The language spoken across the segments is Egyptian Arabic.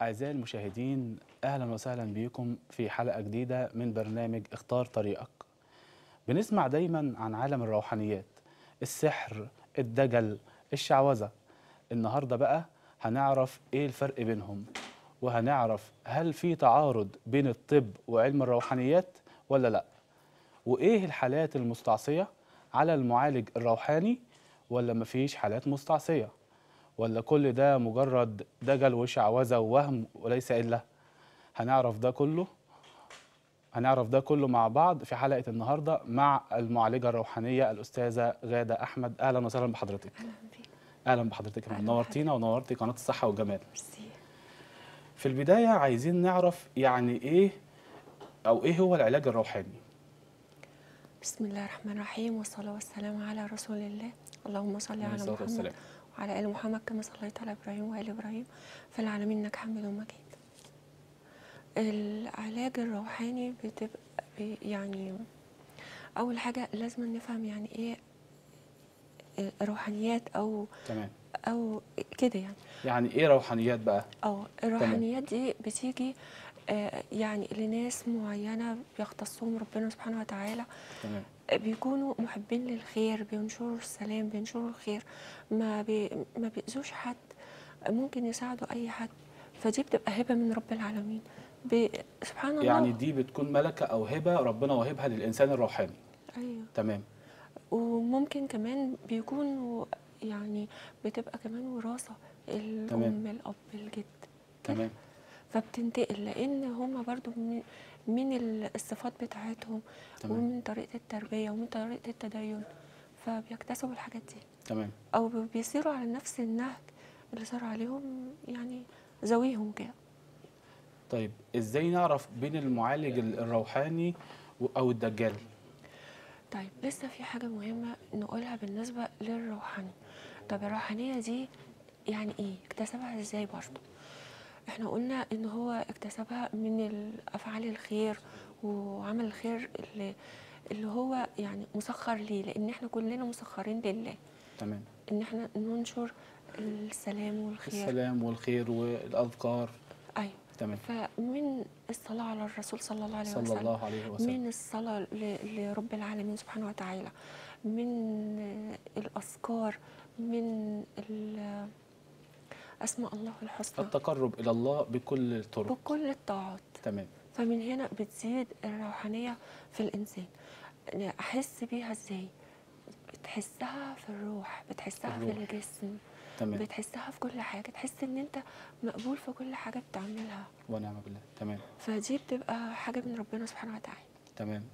أعزائي المشاهدين أهلا وسهلا بكم في حلقة جديدة من برنامج اختار طريقك بنسمع دايما عن عالم الروحانيات السحر الدجل الشعوذة النهاردة بقى هنعرف إيه الفرق بينهم وهنعرف هل في تعارض بين الطب وعلم الروحانيات ولا لأ وإيه الحالات المستعصية على المعالج الروحاني ولا مفيش حالات مستعصية ولا كل ده مجرد دجل وشعوذة ووهم وليس إلا هنعرف ده كله هنعرف ده كله مع بعض في حلقة النهاردة مع المعالجة الروحانية الأستاذة غادة أحمد أهلا وسهلا بحضرتك اهلا بيك أهلا بحضرتك أهلا نورتينا ونورتي قناة الصحة والجمال ميرسي في البداية عايزين نعرف يعني إيه أو إيه هو العلاج الروحاني بسم الله الرحمن الرحيم والصلاة والسلام على رسول الله اللهم صل عليه على الصلاة محمد والسلام. وعلى آل محمد كما صليت على إبراهيم وآل إبراهيم في العالمين إنك حميد مجيد العلاج الروحاني بتبقى بي- يعني أول حاجة لازم نفهم يعني إيه روحانيات أو تمام أو كده يعني يعني إيه روحانيات بقى اه الروحانيات دي بتيجي آه، يعني لناس معينة بيختصهم ربنا سبحانه وتعالى تمام بيكونوا محبين للخير بينشروا السلام بينشروا الخير ما بي ما بيأذوش حد ممكن يساعدوا أي حد فدي بتبقى هبة من رب العالمين ب- سبحان الله يعني دي بتكون ملكة أو هبة ربنا واهبها للإنسان الروحاني أيوه تمام وممكن كمان بيكونوا يعني بتبقى كمان وراثة الأم تمام. الأب الجد كده. تمام فبتنتقل لان هم برضو من, من ال- الصفات بتاعتهم تمام. ومن طريقه التربيه ومن طريقه التدين فبيكتسبوا الحاجات دي تمام او بي- بيسيروا على نفس النهج اللي صار عليهم يعني ذويهم كده طيب إزاي نعرف بين المعالج ال- الروحاني و- أو الدجال طيب لسه في حاجه مهمه نقولها بالنسبه للروحاني طب الروحانيه دي يعني ايه اكتسبها ازاي برضو احنا قلنا ان هو اكتسبها من افعال الخير وعمل الخير اللي اللي هو يعني مسخر ليه لان احنا كلنا مسخرين لله تمام ان احنا ننشر السلام والخير السلام والخير والأذكار ايوه تمام فمن الصلاه على الرسول صلى الله عليه صلى وسلم الله عليه وسلم من الصلاة ل- لرب العالمين سبحانه وتعالى من الأذكار من ال- أسماء الله الحسنى التقرب إلى الله بكل الطرق بكل الطاعات تمام فمن هنا بتزيد الروحانية في الإنسان أنا أحس بيها إزاي بتحسها في الروح بتحسها في الروح. الجسم تمام بتحسها في كل حاجة تحس إن أنت مقبول في كل حاجة بتعملها ونعم بالله تمام فدي بتبقى حاجة من ربنا سبحانه وتعالى تمام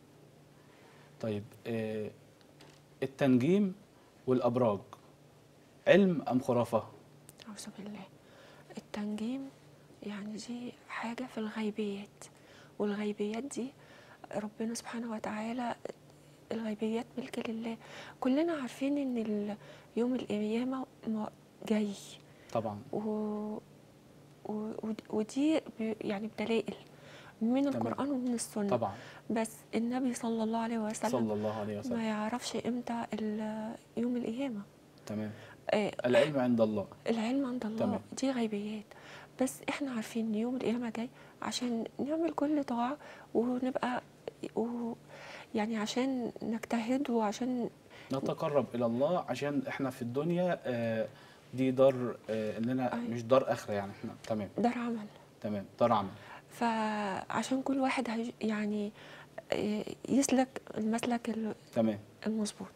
طيب آه التنجيم والأبراج علم أم خرافة أعوذ بالله التنجيم يعني دي حاجة في الغيبيات والغيبيات دي ربنا سبحانه وتعالى الغيبيات ملك لله كلنا عارفين ان ال- يوم القيامة م- جاي طبعا و... و... ود- ودي ب- يعني بدلائل من تمام. القرآن ومن السنة طبعا بس النبي صلى الله عليه وسلم صلى الله عليه وسلم ما يعرفش امتى ال- يوم القيامة تمام آه، العلم عند الله العلم عند الله تمام. دي غيبيات بس احنا عارفين ان يوم القيامه جاي عشان نعمل كل طاعه ونبقى و يعني عشان نجتهد وعشان نتقرب إلى الله عشان إحنا في الدنيا آه دي دار آه إننا أيوة. مش دار آخرة يعني إحنا تمام دار عمل تمام دار عمل فعشان كل واحد هي يعني آه، يسلك المسلك ال- تمام المظبوط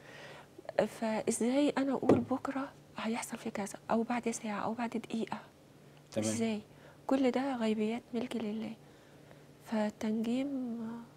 فازاي انا اقول بكره هيحصل في كذا او بعد ساعه او بعد دقيقه تمام ازاي كل ده غيبيات ملك لله فالتنجيم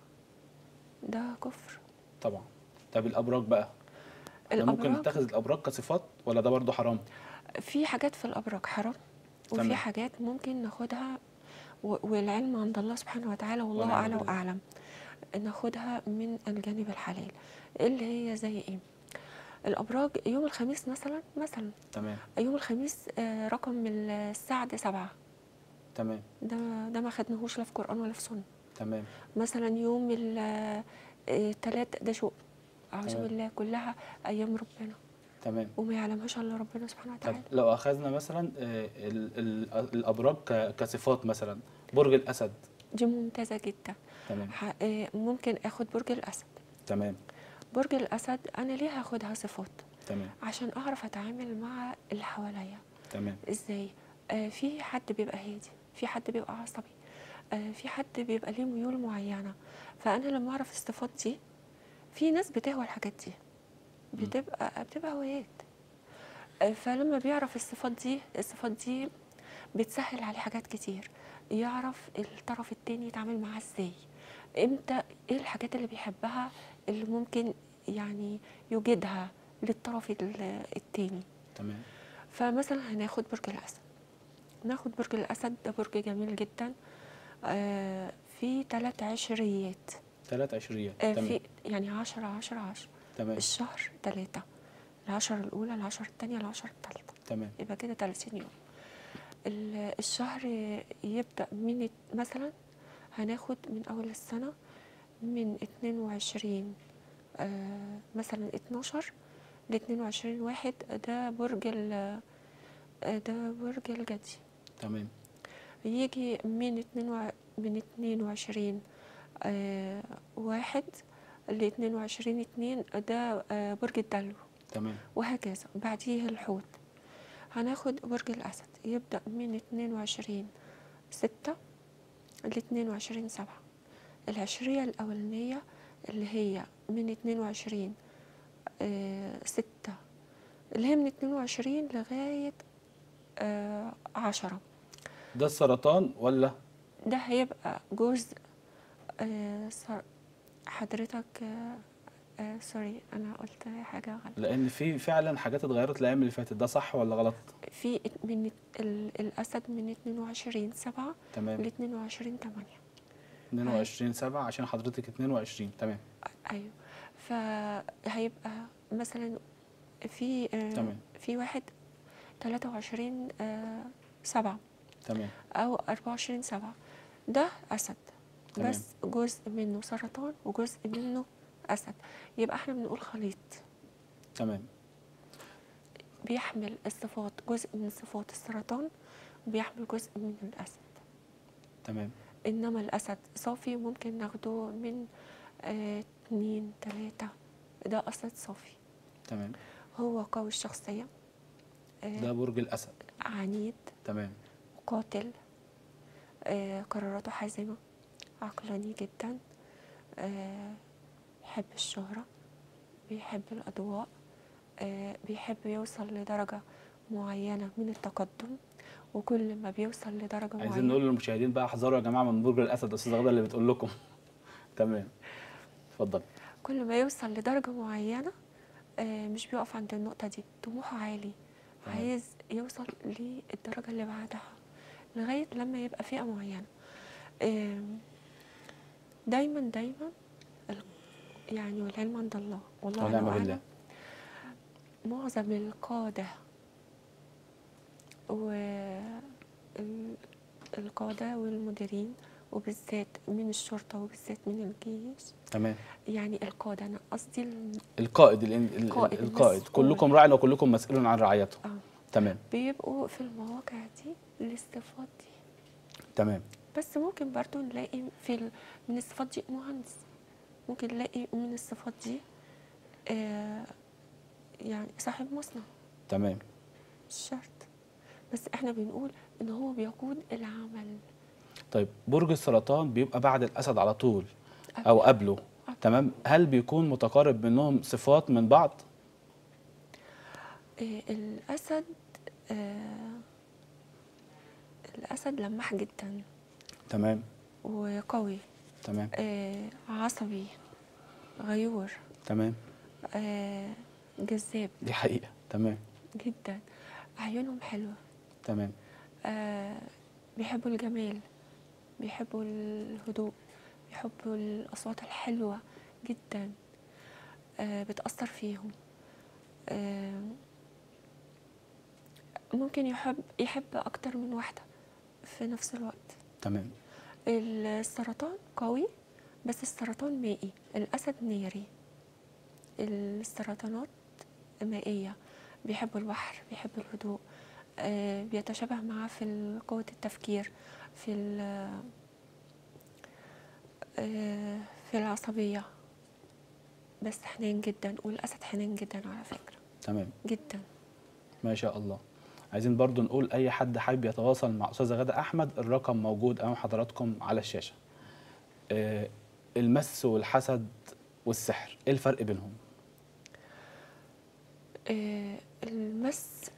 ده كفر طبعا طب الأبراج بقى إحنا ممكن الابراج نتخذ الأبراج كصفات ولا ده برضو حرام في حاجات في الابراج حرام وفي تمام. حاجات ممكن ناخدها و- والعلم عند الله سبحانه وتعالى والله ونعم اعلى بالله. واعلم ناخدها من الجانب الحلال اللي هي زي ايه الابراج يوم الخميس مثلا مثلا تمام يوم الخميس آه، رقم السعد سبعة تمام ده ده ما خدناهوش لا في قرآن ولا في سنة تمام مثلا يوم ال- آه، التلات ده شوق أعوذ تمام. بالله كلها أيام ربنا تمام وما يعلمهاش الا ربنا سبحانه طب وتعالى لو اخذنا مثلا آه، ال- ال- الابراج ك- كصفات مثلا برج الاسد دي ممتازه جدا تمام ح- آه، ممكن اخد برج الاسد تمام برج الاسد انا ليه هاخدها صفات تمام عشان اعرف اتعامل مع اللي حواليا تمام ازاي آه في حد بيبقى هادي في حد بيبقى عصبي آه في حد بيبقى ليه ميول معينه فانا لما اعرف الصفات دي في ناس بتهوى الحاجات دي بتبقى بتبقى هوايات آه فلما بيعرف الصفات دي الصفات دي بتسهل عليه حاجات كتير يعرف الطرف التاني يتعامل معاه ازاي امتى ايه الحاجات اللي بيحبها اللي ممكن يعني يوجدها للطرف ال- التاني تمام فمثلا هناخد برج الأسد ناخد برج الأسد ده برج جميل جدا آه في ثلاث عشريات ثلاث عشريات آه تمام في يعني عشرة عشرة عشرة تمام الشهر ثلاثة العشرة الأولى العشرة الثانية العشرة الثالثة تمام يبقى كده 30 يوم ال- الشهر يبدأ من ات- مثلا هناخد من أول السنة من 22 آه مثلا 12 ل 22 واحد ده برج ال آه، ده برج الجدي تمام يجي من 2 من 22 آه واحد ل 22 اتنين ده آه برج الدلو تمام وهكذا بعديه الحوت هناخد برج الأسد يبدأ من 22 ستة ل 22 سبعة العشرية الأولانية اللي هي من 22 آه ستة اللي هي من 22 لغاية آه عشرة ده السرطان ولا ده هيبقى جزء آه صار- حضرتك آه آه سوري أنا قلت حاجة غلط لان في فعلا حاجات اتغيرت الايام اللي فاتت ده صح ولا غلط في ات- من ات- ال- الأسد من 22 سبعة ل تمام 22 تمانية 22 7 عشان حضرتك 22 تمام أيوة فهيبقى مثلا في آه تمام. في واحد 23 آه سبعة تمام أو 24 سبعة ده أسد تمام. بس جزء منه سرطان وجزء منه أسد يبقى احنا بنقول خليط تمام بيحمل الصفات جزء من صفات السرطان وبيحمل جزء من الأسد تمام انما الاسد صافي ممكن ناخده من آه، اتنين تلاتة ده اسد صافي تمام هو قوي الشخصية آه، ده برج الاسد عنيد تمام قاتل آه، قراراته حازمة عقلاني جدا آه، بيحب الشهرة بيحب الأضواء آه، بيحب يوصل لدرجة معينة من التقدم وكل ما بيوصل لدرجة عايزين معينة نقول للمشاهدين بقى احذروا يا جماعه من برج الاسد استاذ غدا اللي بتقول لكم تمام اتفضل كل ما يوصل لدرجة معينة آه، مش بيقف عند النقطة دي طموحه عالي تمام. عايز يوصل للدرجة اللي بعدها لغاية لما يبقى فئة معينة آم، دايما دايما ال- يعني والعلم عند الله والله ونعم أعلم، بالله. معظم القادة والقادة والمديرين وبالذات من الشرطة وبالذات من الجيش تمام يعني القادة أنا قصدي ال- القائد ال- ال- القائد القائد المسؤول. كلكم راع وكلكم مسؤول عن رعايته آه. تمام بيبقوا في المواقع دي الصفات دي تمام بس ممكن برضو نلاقي في ال... من الصفات دي مهندس ممكن نلاقي من الصفات دي آه يعني صاحب مصنع تمام مش شرط بس احنا بنقول ان هو بيقود العمل طيب برج السرطان بيبقى بعد الاسد على طول او قبله تمام هل بيكون متقارب منهم صفات من بعض آه الاسد آه الاسد لماح جدا تمام وقوي تمام آه عصبي غيور تمام آه جذاب دي حقيقه تمام جدا عيونهم حلوة تمام آه بيحبوا الجمال بيحبوا الهدوء بيحبوا الأصوات الحلوة جدا آه بتأثر فيهم آه ممكن يحب يحب أكتر من واحدة في نفس الوقت تمام السرطان قوي بس السرطان مائي الأسد ناري السرطانات مائية بيحب البحر بيحب الهدوء آه، بيتشابه معاه في ال- قوة التفكير في ال- آه، في العصبية بس حنين جدا والأسد حنين جدا على فكرة تمام جدا ما شاء الله عايزين برضو نقول اي حد حابب يتواصل مع استاذه غاده احمد الرقم موجود امام حضراتكم على الشاشه آه، المس والحسد والسحر ايه الفرق بينهم آه، المس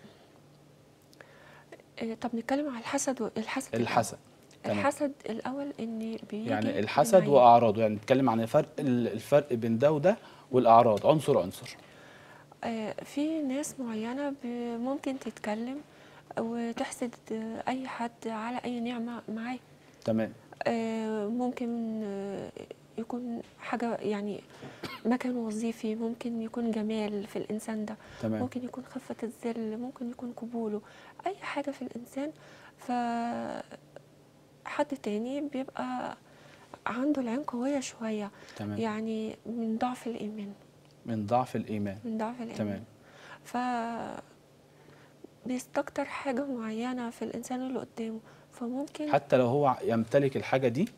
آه، طب نتكلم على الحسد والحسد الأول. الحسد تمام. الحسد الأول إن بيجي يعني الحسد بالعين. واعراضه يعني نتكلم عن الفرق الفرق بين ده وده والاعراض عنصر عنصر آه، في ناس معينة ب- ممكن تتكلم وتحسد آه، أي حد على أي نعمة معاه تمام آه، ممكن آه، يكون حاجة يعني مكان وظيفي ممكن يكون جمال في الإنسان ده تمام ممكن يكون خفة الذل ممكن يكون قبوله أي حاجة في الإنسان ف حد تاني بيبقى عنده العين قوية شوية تمام يعني من ضعف الإيمان من ضعف الايمان من ضعف الإيمان تمام ف بيستكتر حاجة معينة في الإنسان اللي قدامه فممكن حتى لو هو يمتلك الحاجه دي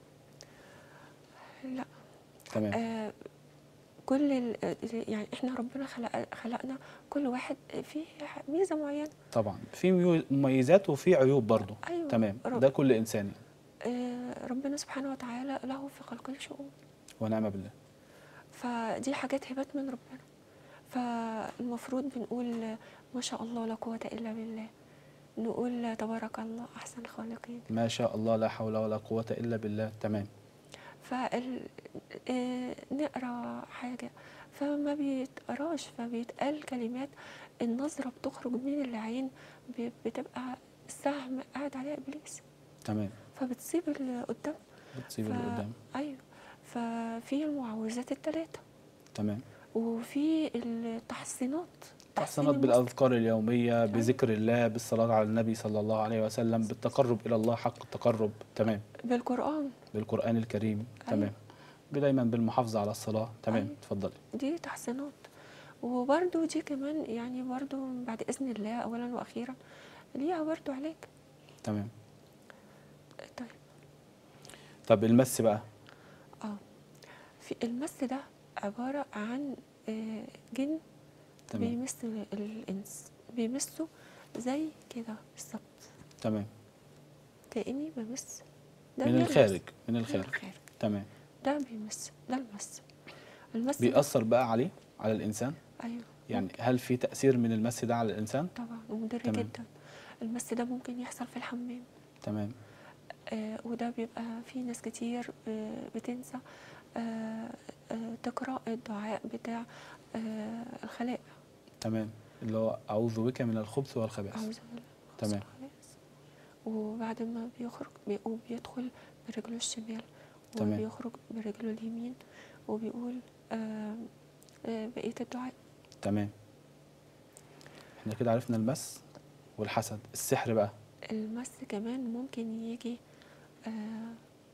لا تمام آه كل ال... يعني احنا ربنا خلق خلقنا كل واحد فيه ميزة معينة طبعا في ميو- مميزات وفي عيوب برضو أيوة تمام رب- ده كل انسان آه ربنا سبحانه وتعالى له في خلقه شؤون ونعم بالله فدي حاجات هبات من ربنا فالمفروض بنقول ما شاء الله لا قوة إلا بالله نقول تبارك الله أحسن الخالقين ما شاء الله لا حول ولا قوه الا بالله تمام فال آه، نقرا حاجة فما بيتقراش فبيتقال كلمات النظرة بتخرج من العين ب- بتبقى سهم قاعد عليها إبليس تمام فبتصيب اللي قدام بتصيب ف- اللي قدام أيوه ففي المعوذات الثلاثة تمام وفي التحصينات تحصينات المسلم. بالاذكار اليوميه بذكر الله بالصلاه على النبي صلى الله عليه وسلم بالتقرب الى الله حق التقرب تمام بالقرآن بالقران الكريم أيوة. تمام دايما بالمحافظه على الصلاه تمام أيوة. اتفضلي دي تحصينات وبرضو دي كمان يعني برضو بعد إذن الله أولا وأخيرا ليها برضو علاج تمام طيب طب المس بقى اه في المس ده عبارة عن آه، جن تمام بيمس الإنس بيمسه زي كده بالظبط تمام كأني بمس ده من بيلمس. الخارج من من الخارج الخارج تمام ده بيمس ده المس المس ده- بيأثر بقى عليه على الانسان أيوه يعني هل في تأثير من المس ده على الإنسان؟ طبعا ومضر تمام. جدا المس ده ممكن يحصل في الحمام تمام آه وده بيبقى في ناس كتير آه بتنسى آه آه تقرأ الدعاء بتاع آه الخلاء تمام اللي هو أعوذ بك من الخبث والخبائث أعوذ بالله تمام. خلاص. وبعد ما بيخرج بيقوم بيدخل برجله الشمال تمام. وبيخرج برجله اليمين وبيقول آه آه بقية الدعاء تمام احنا كده عرفنا المس والحسد السحر بقى المس كمان ممكن يجي آه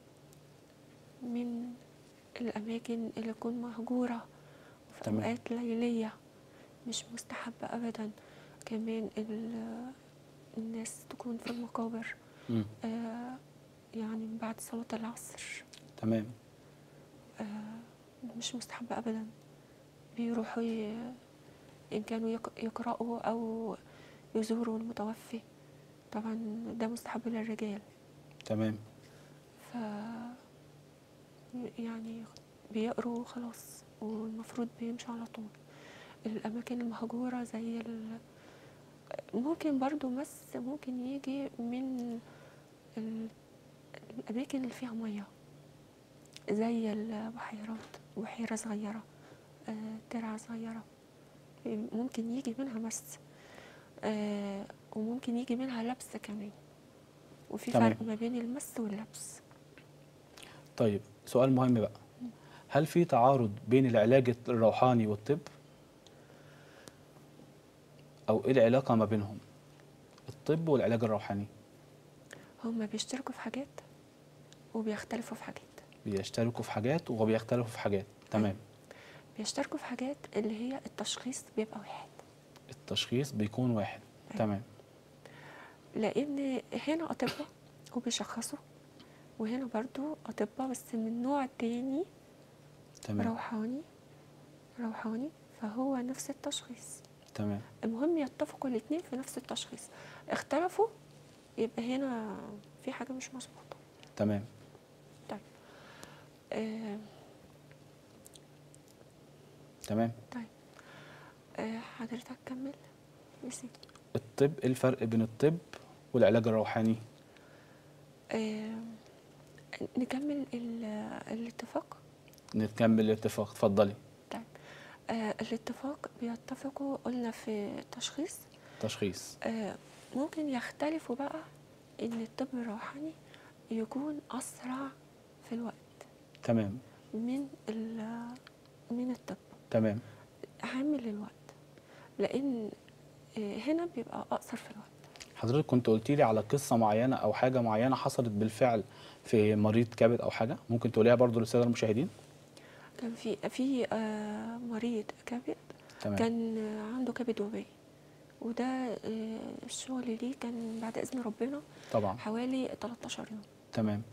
من الأماكن اللي تكون مهجورة وفي تمام. أوقات ليلية مش مستحبة أبدا كمان ال- الناس تكون في المقابر مم. آه يعني بعد صلاة العصر تمام آه مش مستحبة أبدا بيروحوا ي- إن كانوا يق- يقرأوا أو يزوروا المتوفي طبعا ده مستحب للرجال تمام ف يعني بيقروا خلاص والمفروض بيمشوا على طول الأماكن المهجورة زي ال... ممكن برضو مس ممكن يجي من ال... الأماكن اللي فيها مية زي البحيرات بحيرة صغيرة آه، ترعة صغيرة ممكن يجي منها مس آه، وممكن يجي منها لبس كمان وفي تمام. فرق ما بين المس واللبس طيب سؤال مهم بقى هل في تعارض بين العلاج الروحاني والطب أو إيه العلاقة ما بينهم الطب والعلاج الروحاني هما بيشتركوا في حاجات وبيختلفوا في حاجات بيشتركوا في حاجات وبيختلفوا في حاجات تمام بيشتركوا في حاجات اللي هي التشخيص بيبقى واحد التشخيص بيكون واحد أيوة. تمام لان هنا اطباء وبيشخصوا وهنا برضو اطباء بس من نوع تاني تمام روحاني روحاني فهو نفس التشخيص تمام المهم يتفقوا الاتنين في نفس التشخيص اختلفوا يبقى هنا في حاجة مش مظبوطة تمام آه تمام طيب آه حضرتك كمل نسيت الطب ايه الفرق بين الطب والعلاج الروحاني آه نكمل ال- الاتفاق نكمل الاتفاق اتفضلي طيب آه الاتفاق بيتفقوا قلنا في تشخيص تشخيص آه ممكن يختلفوا بقى ان الطب الروحاني يكون اسرع في الوقت تمام من ال- من الطب تمام عامل الوقت لان آه، هنا بيبقى اقصر في الوقت حضرتك كنت قلت لي على قصه معينه او حاجه معينه حصلت بالفعل في مريض كبد او حاجه ممكن تقوليها برضو للساده المشاهدين كان في في آه، مريض كبد تمام كان آه، عنده كبد وبائي وده آه، الشغل ليه كان بعد اذن ربنا طبعا حوالي 13 يوم تمام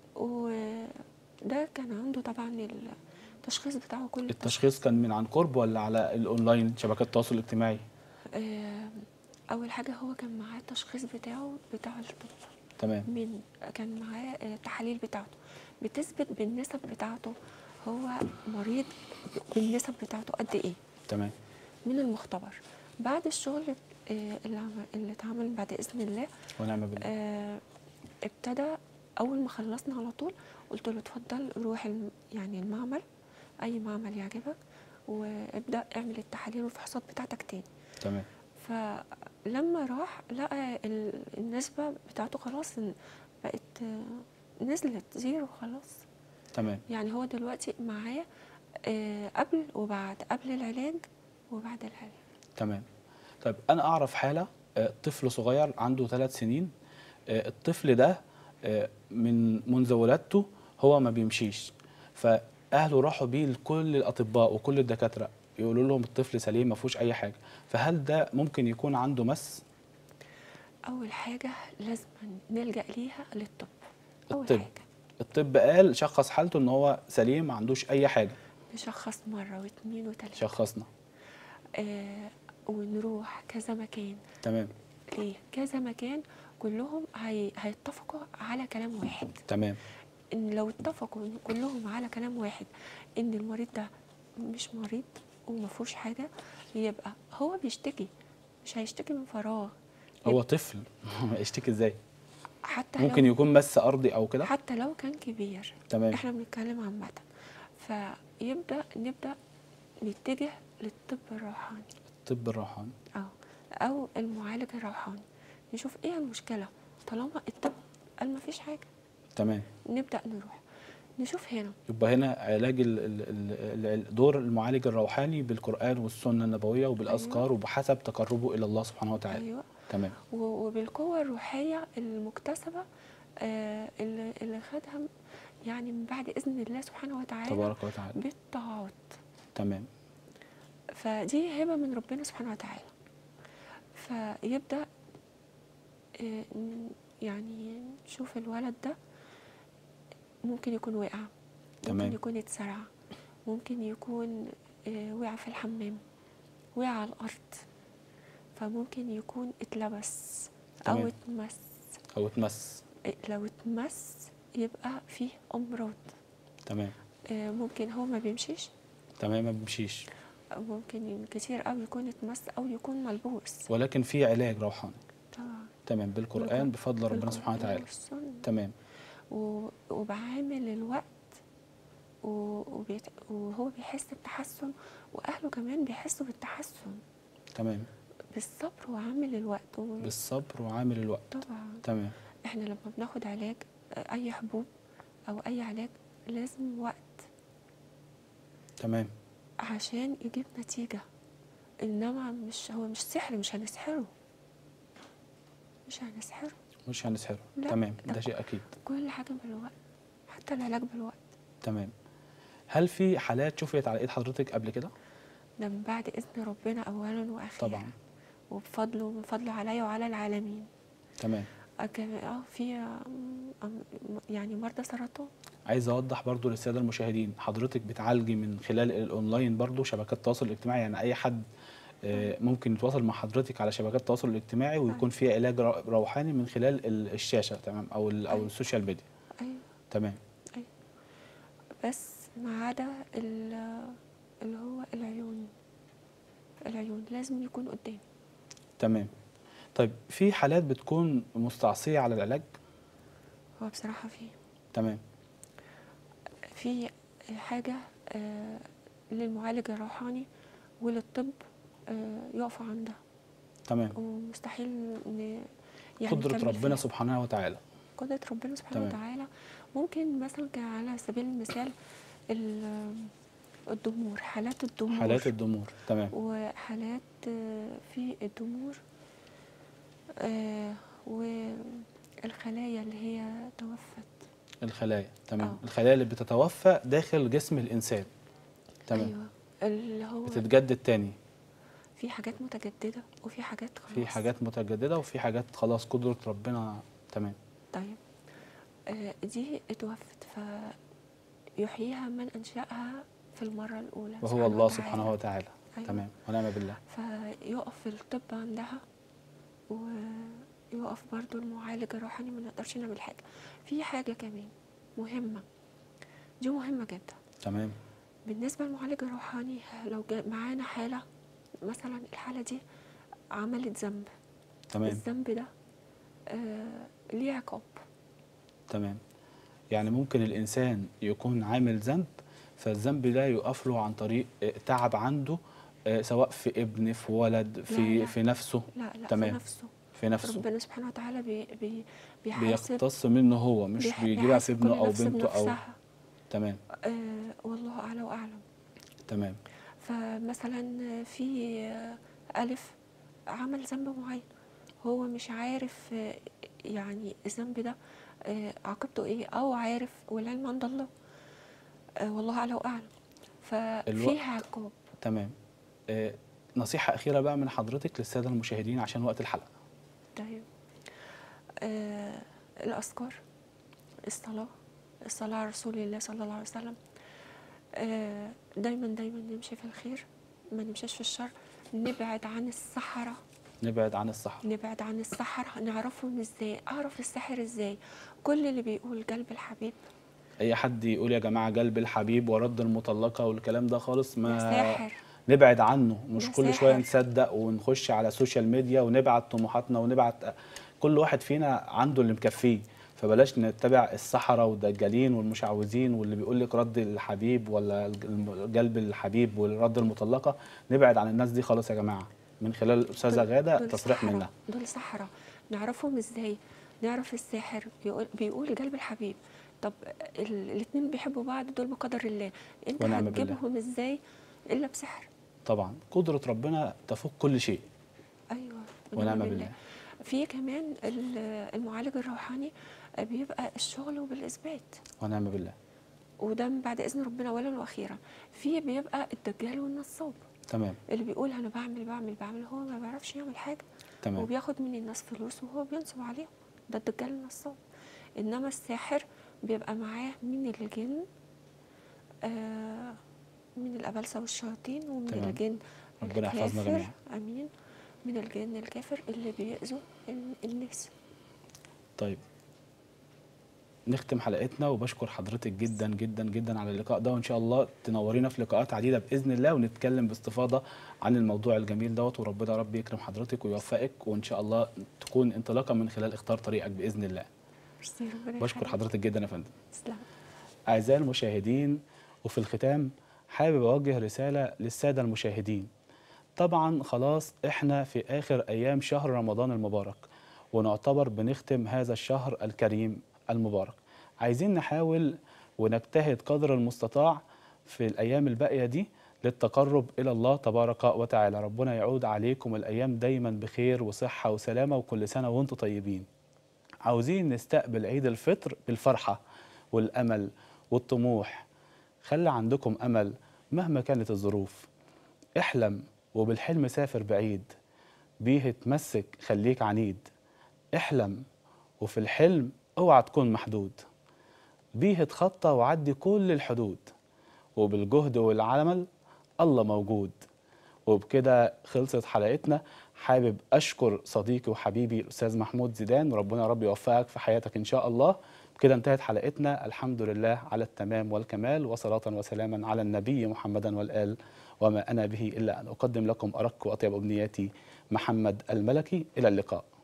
وده كان عنده طبعا التشخيص بتاعه كل التشخيص كان من عن قرب ولا على الاونلاين شبكات التواصل الاجتماعي آه، اول حاجه هو كان معاه التشخيص بتاعه بتاع الطب تمام من كان معاه آه، التحاليل بتاعته بتثبت بالنسب بتاعته هو مريض بالنسب بتاعته قد ايه تمام من المختبر بعد الشغل آه، اللي عمل اللي اتعمل بعد اذن الله ونعم بالله آه، ابتدى اول ما خلصنا على طول قلت له اتفضل روح الم- يعني المعمل اي معمل يعجبك وابدا اعمل التحاليل والفحوصات بتاعتك تاني تمام فلما راح لقى ال- النسبة بتاعته خلاص إن بقت آه، نزلت زيرو خلاص تمام يعني هو دلوقتي معاه آه، قبل وبعد قبل العلاج وبعد العلاج تمام طيب انا اعرف حاله آه، طفل صغير عنده ثلاث سنين آه، الطفل ده آه، من منذ ولادته هو ما بيمشيش فاهله راحوا بيه لكل الاطباء وكل الدكاتره يقولوا لهم الطفل سليم ما فيهوش اي حاجه فهل ده ممكن يكون عنده مس أول حاجة لازم نلجأ ليها للطب أول الطب. حاجة الطب قال شخص حالته ان هو سليم ما عندوش اي حاجه نشخص مرة واثنين وثلاثة شخصنا آه ونروح كذا مكان تمام ليه كذا مكان كلهم هي... هيتفقوا على كلام واحد تمام ان لو اتفقوا إن كلهم على كلام واحد ان المريض ده مش مريض وما فيهوش حاجه يبقى هو بيشتكي مش هيشتكي من فراغ هو طفل يشتكي ازاي حتى ممكن لو يكون مس ارضي او كده حتى لو كان كبير تمام احنا بنتكلم عامه فيبدا نبدا نتجه للطب الروحاني الطب الروحاني اه او المعالج الروحاني نشوف ايه المشكله طالما الطب قال ما فيش حاجه تمام نبدا نروح نشوف هنا يبقى هنا علاج ال- ال- ال- ال- دور المعالج الروحاني بالقرآن والسنة النبوية وبالأذكار وبحسب تقربه إلى الله سبحانه وتعالى ايوه تمام و- وبالقوة الروحية المكتسبة آه، اللي اللي خدها م- يعني من بعد إذن الله سبحانه وتعالى تبارك وتعالى بالطاعات تمام فدي هبة من ربنا سبحانه وتعالى فيبدأ آه، ن- يعني نشوف الولد ده ممكن يكون وقع تمام. ممكن يكون اتسرع ممكن يكون آه، وقع في الحمام وقع على الأرض فممكن يكون اتلبس أو تمام. اتمس أو اتمس لو اتمس يبقى فيه أمراض تمام آه، ممكن هو ما بيمشيش تمام ما بيمشيش أو ممكن كتير أوي يكون اتمس أو يكون ملبوس ولكن في علاج روحاني طبعا تمام بالقرآن بالقرآن. بفضل ربنا سبحانه بالقرآن وتعالى والسنة. تمام و- وبعامل الوقت و- وبيت... وهو بيحس بتحسن وأهله كمان بيحسوا بالتحسن تمام بالصبر وعامل الوقت و... بالصبر وعامل الوقت طبعا تمام احنا لما بناخد علاج آه، أي حبوب أو أي علاج لازم وقت تمام عشان يجيب نتيجة إنما مش هو مش سحر مش هنسحره مش هنسحره مش هنسحره لا، تمام ده ده شيء أكيد كل حاجة بالوقت حتى العلاج بالوقت تمام هل في حالات شفيت على إيد حضرتك قبل كده؟ ده من بعد إذن ربنا أولا وأخيرا طبعا وبفضله ومن فضله عليا وعلى العالمين تمام اه كمان- اه في آم، آم، يعني مرضى سرطان عايز اوضح برضو للساده المشاهدين حضرتك بتعالجي من خلال الاونلاين برضو شبكات التواصل الاجتماعي يعني اي حد آه، ممكن يتواصل مع حضرتك على شبكات التواصل الاجتماعي ويكون في علاج رو- روحاني من خلال ال- الشاشه تمام او ال- او أيوة. السوشيال ميديا ايوه تمام بس ما عدا ال- اللي هو العيون العيون لازم يكون قدامي تمام طيب في حالات بتكون مستعصيه على العلاج هو بصراحة في تمام في حاجة آه، للمعالج الروحاني وللطب آه، يقفوا عندها تمام ومستحيل ن يعني قدره نكمل ربنا فيها. سبحانه وتعالى قدرة ربنا سبحانه تمام. وتعالى ممكن مثلا ك- على سبيل المثال ال- الضمور حالات الضمور حالات الضمور تمام وحالات آه، في الضمور آه، والخلايا اللي هي توفت الخلايا تمام آه. الخلايا اللي بتتوفى داخل جسم الانسان تمام ايوه اللي هو بتتجدد تاني في حاجات متجددة وفي حاجات خلاص في حاجات متجدده وفي حاجات خلاص قدره ربنا تمام طيب آه، دي اتوفت فيحييها من أنشأها في المرة الأولى وهو الله سبحانه وتعالى أيوة. تمام ونعم بالله فيقف الطب عندها ويقف برضو المعالج الروحاني ما نقدرش نعمل حاجة في حاجة كمان مهمة دي مهمة جدا تمام بالنسبة للمعالج الروحاني لو جا معانا حالة مثلا الحالة دي عملت ذنب تمام الذنب ده آه ليه عقاب تمام يعني ممكن الانسان يكون عامل ذنب فالذنب ده يقف له عن طريق آه، تعب عنده آه، سواء في ابن في ولد في لا. في نفسه لا لا تمام. في نفسه في نفسه ربنا سبحانه وتعالى بي بي بيحاسب بيقتص منه هو مش بيح- بيجيبها في بيحاسب ابنه كل او نفس بنته او بنفسها. تمام آه والله أعلى وأعلم تمام فمثلا في ألف عمل ذنب معين هو مش عارف آه، يعني الذنب ده آه، عاقبته ايه او عارف والعلم عند الله آه، والله اعلى واعلم ففيها عقاب تمام آه، نصيحه اخيره بقى من حضرتك للساده المشاهدين عشان وقت الحلقه طيب آه الأذكار الصلاة الصلاة على رسول الله صلى الله عليه وسلم آه دايما دايما نمشي في الخير ما نمشيش في الشر نبعد عن السحرة نبعد عن الصحراء نبعد عن السحرة نعرفهم ازاي أعرف السحر ازاي كل اللي بيقول قلب الحبيب اي حد يقول يا جماعه قلب الحبيب ورد المطلقه والكلام ده خالص ده ما ساحر نبعد عنه مش ده كل شويه ساحر. نصدق ونخش على السوشيال ميديا ونبعت طموحاتنا ونبعت كل واحد فينا عنده اللي مكفيه فبلاش نتبع السحرة والدجالين والمشعوذين واللي بيقول لك رد الحبيب ولا الج- قلب الحبيب والرد المطلقة نبعد عن الناس دي خالص يا جماعة من خلال الأستاذة دول- غادة دول تصريح سحرة. منها دول سحرة نعرفهم ازاي نعرف الساحر بيقول بيقول قلب الحبيب طب ال- الاتنين بيحبوا بعض دول بقدر الله انت ونعم بالله. هتجيبهم ازاي الا بسحر طبعا قدرة ربنا تفوق كل شيء ايوه ونعم بالله في كمان ال- المعالج الروحاني بيبقى الشغل وبالاثبات ونعم بالله وده من بعد اذن ربنا اولا واخيرا في بيبقى الدجال والنصاب تمام اللي بيقول انا بعمل بعمل بعمل هو ما بيعرفش يعمل حاجه تمام وبياخد من الناس فلوس وهو بينصب عليهم ده الدجال النصاب انما الساحر بيبقى معاه من الجن آه من الابلسه والشياطين ومن تمام. الجن ربنا يحفظنا الكافر جميعا. امين من الجن الكافر اللي بيأذوا ال- الناس طيب نختم حلقتنا وبشكر حضرتك جدا جدا جدا على اللقاء ده وان شاء الله تنورينا في لقاءات عديده باذن الله ونتكلم باستفاضه عن الموضوع الجميل دوت وربنا رب يكرم حضرتك ويوفقك وان شاء الله تكون انطلاقه من خلال اختار طريقك باذن الله ميرسي، ربنا بشكر يخليك. حضرتك جدا يا فندم تسلم أعزائي المشاهدين وفي الختام حابب أوجه رسالة للسادة المشاهدين طبعا خلاص إحنا في آخر أيام شهر رمضان المبارك ونعتبر بنختم هذا الشهر الكريم المبارك عايزين نحاول ونجتهد قدر المستطاع في الأيام الباقية دي للتقرب إلى الله تبارك وتعالى ربنا يعود عليكم الأيام دايما بخير وصحة وسلامة وكل سنة وانتم طيبين عاوزين نستقبل عيد الفطر بالفرحة والأمل والطموح خلي عندكم أمل مهما كانت الظروف احلم وبالحلم سافر بعيد بيه تمسك خليك عنيد احلم وفي الحلم اوعى تكون محدود بيه تخطى وعدي كل الحدود وبالجهد والعمل الله موجود وبكده خلصت حلقتنا حابب اشكر صديقي وحبيبي الاستاذ محمود زيدان وربنا يا رب يوفقك في حياتك ان شاء الله بكده انتهت حلقتنا الحمد لله على التمام والكمال وصلاة وسلاما على النبي محمدا والآل وما أنا به إلا أن أقدم لكم أرق وأطيب أمنياتي محمد الملكي إلى اللقاء